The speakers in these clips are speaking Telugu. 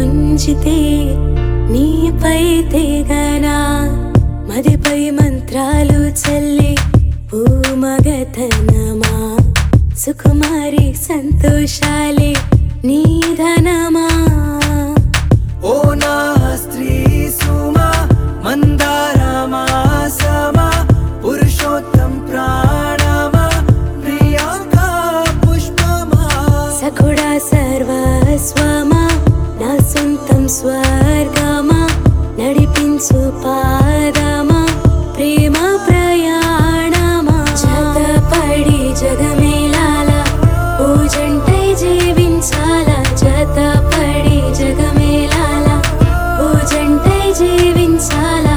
పెంచితే నీపై తెగనా మదిపై మంత్రాలు చల్లి భూమగతనమా సుకుమారి సంతోషాలే నీ ధనమా ఓ నా స్త్రీ సుమా మందారమా సమా పురుషోత్తం ప్రాణమా ప్రియాంక పుష్పమా సఖుడా సర్వస్వమా నా సొంతం స్వర్గమా నడిపించు పాదమా ప్రేమ ప్రయాణమా జతపడి జగమేలాల ఓ జంటై జీవించాల జతపడి జగమేలాల ఓ జంటై జీవించాలా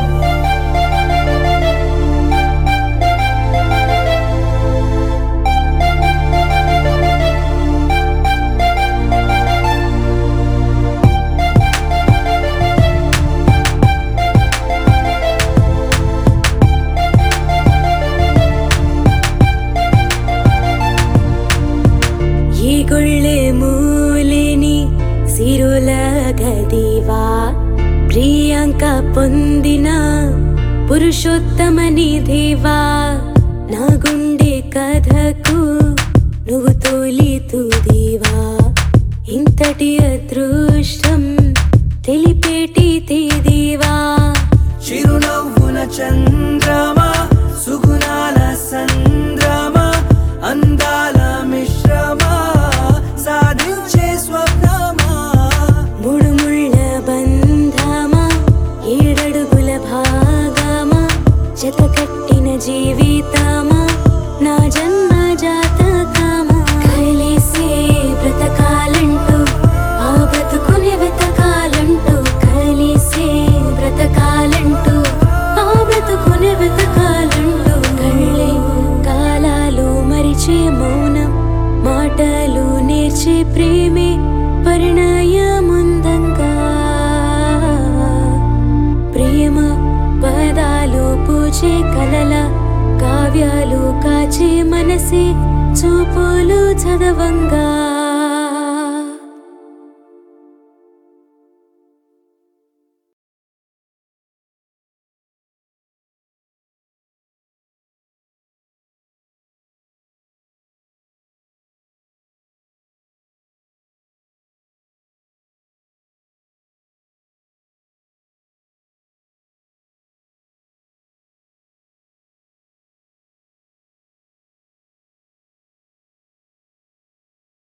ఈ గుళ్ళే మూలిని సిరుల గదివా ప్రియాంక పొందిన పురుషోత్తమ నిధివా నా గుండె కథకు నువ్వు తోలి తుదివా ఇంతటి అదృష్టం తెలిపేటి తేదివా చిరునవ్వున చంద్రమా సుగుణాల సంద్రమా అందాల మిశ్రమా సాధించే స్వప్నమా మూడు ముళ్ళ బంధమా ఏడడుగుల భాగమా జత కట్టిన జీవితమా నా జన్మ జాతకమా కలిసే బ్రతకాలంటూ ఆ బ్రతుకుని వెతకాలంటూ కలిసే బ్రతకాలంటూ ఆ బ్రతుకుని వెతకాలంటూ కళ్ళే కాలాలు మరిచే మౌనం మాటలు నేర్చే ప్రేమే పరిణయముందంగా ప్రేమ పదాలు పూచే కలల కావ్యాలు కాచే మనసే చూపులు చదవంగా